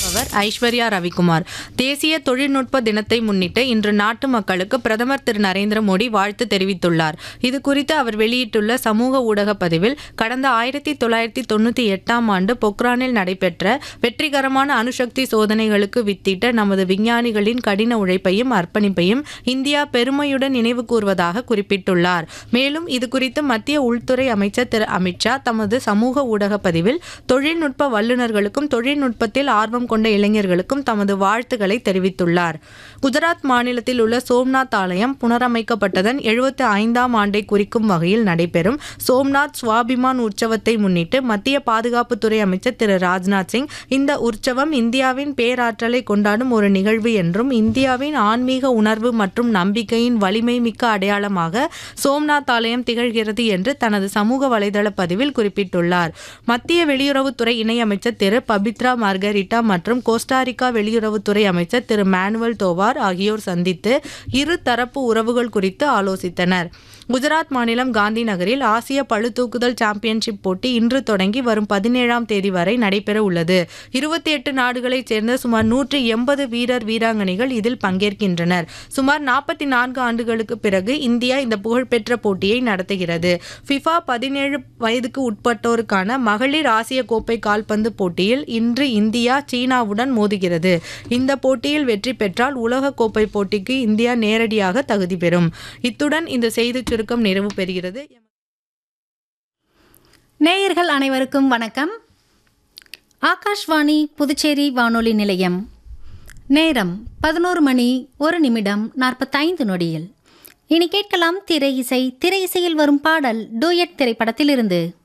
அவர் ஐஸ்வர்யா ரவிக்குமார் தேசிய தொழில்நுட்ப தினத்தை முன்னிட்டு இன்று நாட்டு மக்களுக்கு பிரதமர் திரு நரேந்திர மோடி வாழ்த்து தெரிவித்துள்ளார் இது குறித்து அவர் வெளியிட்டுள்ள சமூக ஊடக பதிவில் கடந்த ஆயிரத்தி தொள்ளாயிரத்தி தொண்ணூற்றி எட்டாம் ஆண்டு பொக்ரானில் நடைபெற்ற வெற்றிகரமான அணுசக்தி சோதனைகளுக்கு வித்திட்ட நமது விஞ்ஞானிகளின் கடின உழைப்பையும் அர்ப்பணிப்பையும் இந்தியா பெருமையுடன் நினைவு கூர்வதாக குறிப்பிட்டுள்ளார் மேலும் இது குறித்து மத்திய உள்துறை அமைச்சர் திரு அமித்ஷா தமது சமூக ஊடக பதிவில் தொழில்நுட்ப வல்லுநர்களுக்கும் தொழில்நுட்பத்தில் ஆர்வம் கொண்ட இளைஞர்களுக்கும் தமது வாழ்த்துக்களை தெரிவித்துள்ளார் குஜராத் மாநிலத்தில் உள்ள சோம்நாத் ஆலயம் புனரமைக்கப்பட்டதன் எழுபத்தி ஐந்தாம் ஆண்டை குறிக்கும் வகையில் நடைபெறும் சோம்நாத் சுவாபிமான் உற்சவத்தை முன்னிட்டு மத்திய பாதுகாப்புத்துறை அமைச்சர் திரு ராஜ்நாத் சிங் இந்த உற்சவம் இந்தியாவின் பேராற்றலை கொண்டாடும் ஒரு நிகழ்வு என்றும் இந்தியாவின் ஆன்மீக உணர்வு மற்றும் நம்பிக்கையின் வலிமை மிக்க அடையாளமாக சோம்நாத் ஆலயம் திகழ்கிறது என்று தனது சமூக வலைதள பதிவில் குறிப்பிட்டுள்ளார் மத்திய வெளியுறவுத்துறை இணையமைச்சர் திரு பபித்ரா மார்கரிட்டா மற்றும் கோஸ்டாரிக்கா வெளியுறவுத்துறை அமைச்சர் திரு மேனுவல் தோவார் ஆகியோர் சந்தித்து இரு தரப்பு உறவுகள் குறித்து ஆலோசித்தனர் குஜராத் மாநிலம் காந்தி நகரில் ஆசிய பளுதூக்குதல் சாம்பியன்ஷிப் போட்டி இன்று தொடங்கி வரும் பதினேழாம் தேதி வரை நடைபெற உள்ளது இருபத்தி எட்டு நாடுகளைச் சேர்ந்த சுமார் நூற்றி எண்பது வீரர் வீராங்கனைகள் இதில் பங்கேற்கின்றனர் சுமார் நாற்பத்தி நான்கு ஆண்டுகளுக்கு பிறகு இந்தியா இந்த புகழ்பெற்ற போட்டியை நடத்துகிறது ஃபிஃபா பதினேழு வயதுக்கு உட்பட்டோருக்கான மகளிர் ஆசிய கோப்பை கால்பந்து போட்டியில் இன்று இந்தியா சீனாவுடன் மோதுகிறது இந்த போட்டியில் வெற்றி பெற்றால் உலக கோப்பை போட்டிக்கு இந்தியா நேரடியாக தகுதி பெறும் இத்துடன் இந்த செய்திச் சுருக்கம் நிறைவு பெறுகிறது நேயர்கள் அனைவருக்கும் வணக்கம் ஆகாஷ்வாணி புதுச்சேரி வானொலி நிலையம் நேரம் பதினோரு மணி ஒரு நிமிடம் நாற்பத்தைந்து நொடியில் இனி கேட்கலாம் திரை இசை திரை இசையில் வரும் பாடல் டூயட் திரைப்படத்திலிருந்து